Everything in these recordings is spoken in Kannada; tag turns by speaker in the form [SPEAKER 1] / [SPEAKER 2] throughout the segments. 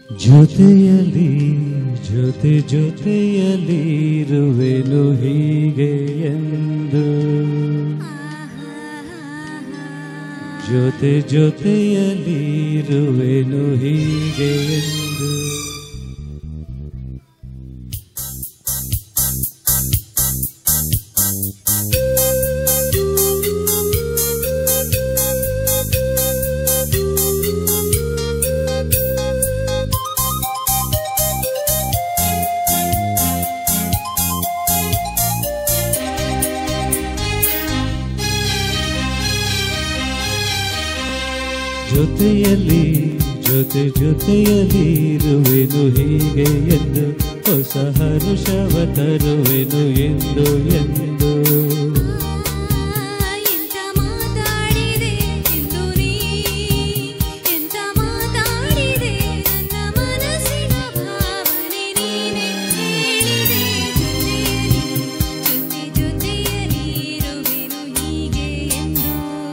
[SPEAKER 1] ಜೊತೆಯಲ್ಲಿ ಜೊತೆ ಜೊತೆಯಲ್ಲಿ ಇರುವೆನು ಹೀಗೆ ಎಂದು ಜೊತೆ ಜೊತೆಯಲ್ಲಿ ಇರುವೆನು ಹೀಗೆ ಎಂದು ಜೊತೆಯಲ್ಲಿ ಜೊತೆ ಜೊತೆಯಲ್ಲಿ ಇರುವೆನು ಹೀಗೆ ಎಂದು ಹೊಸ ಹರುಷವ ತರುವೆನು ಎಂದು ಎಂದು
[SPEAKER 2] ಎಂತ ಮಾತಾಡಿದೆ ಎಂದು ನೀ ಎಂತ ಮಾತಾಡಿದೆ ನನ್ನ ಮನಸ್ಸಿನ ಭಾವನೆ ನೀನೆ ಹೇಳಿದೆ ಜೊತೆಯಲ್ಲಿ ಜೊತೆ ಜೊತೆಯಲ್ಲಿ ಇರುವೆನು ಹೀಗೆ ಎಂದು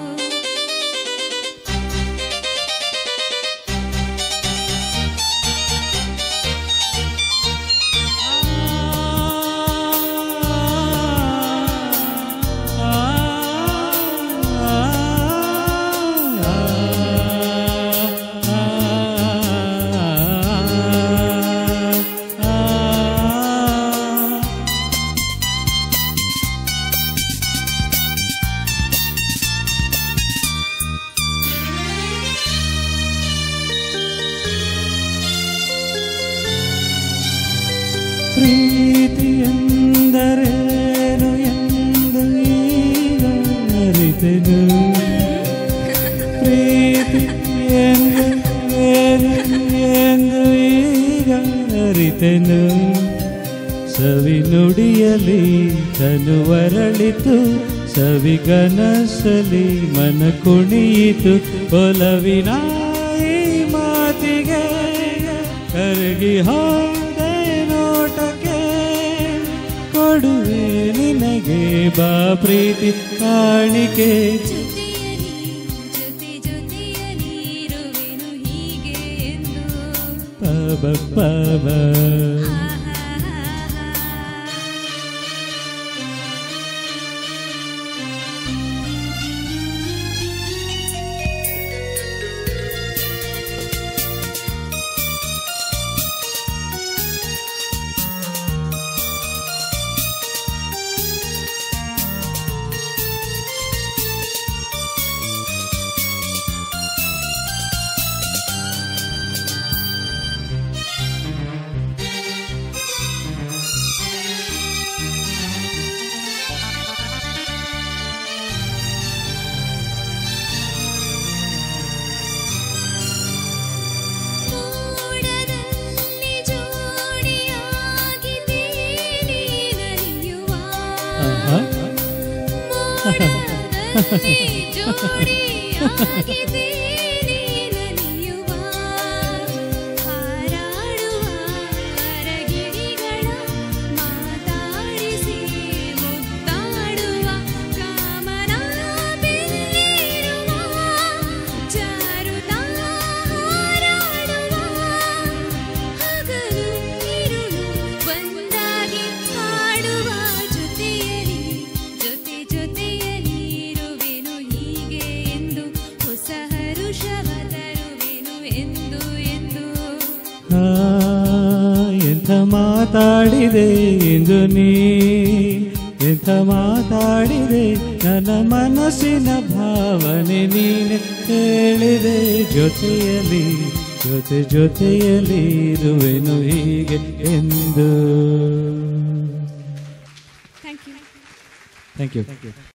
[SPEAKER 1] ಪ್ರೀತಿ ಎಂದರೇನು ಎಂದು ಈಗ ಅರಿತೆನು ಪ್ರೀತಿ ಎಂದರೇನು ಎಂದು ಈಗ ಅರಿತೆನು ಸವಿ ನುಡಿಯಲಿ ತನುವರಳಿತು ಸವಿಗನಸಲಿ ಮನ ಕುಣಿಯಿತು ಒಲವಿನ ಈ ಮಾತಿಗೆ ಕರಗಿ ಹೋದೆ ನೋಟಕ್ಕೆ ಕೊಡುವೆ ನಿನಗೆ ಬಾ ಪ್ರೀತಿ ಕಾಣಿಕೆ
[SPEAKER 2] ಜೊತೆಯಲ್ಲಿ ಜೊತೆ ಜೊತೆಯಲ್ಲಿ ಇರುವೆನು ಹೀಗೆ ಎಂದು
[SPEAKER 1] ಪಬ ಪಬ
[SPEAKER 2] ಮೋಡದಲ್ಲಿ ಜೋಡಿಯಾಗಿ ತೇಲಿ ನಲಿಯುವ
[SPEAKER 1] ಆಹಾ.
[SPEAKER 2] ಮೋಡದಲ್ಲಿ ಜೋಡಿಯಾಗಿ ತೇಲಿ ನಲಿಯುವ ಹಾರಾಡುವ ಅರಗಿಳಿಗಳ ಮಾತಾಡಿಸಿ ಮುತ್ತಾಡುವ ಕಾಮನ ಬೆಲ್ಲಿರುವ ಜಾರುತ್ತಾ ಹಾರಾಡುವ ಹಗಲು ഇരുಳು ಒಂದಾಗಿ ಹಾಡುವ ಜೊತೆಯಲ್ಲಿ ಜೊತೆ ಜೊತೆಯಲ್ಲಿ ಇರುವೆನು ಹೀಗೆ ಎಂದು ಹೊಸ ಹರುಷವ ತರುವೆನು ಎಂದು ಎಂದು
[SPEAKER 1] ಆ, ಎಂಥ ಮಾತಾಡಿದೆ ಎಂದು ನೀ ಎಂಥ ಮಾತಾಡಿದೆ ನನ್ನ ಮನಸ್ಸಿನ ಭಾವನೆ ನೀನೆ ಹೇಳಿದೆ ಜೊತೆಯಲ್ಲಿ ಜೊತೆ ಜೊತೆಯಲ್ಲಿ ಇರುವೆನು ಹೀಗೆ ಎಂದು
[SPEAKER 2] ಥ್ಯಾಂಕ್ ಯು
[SPEAKER 1] ಥ್ಯಾಂಕ್ ಯು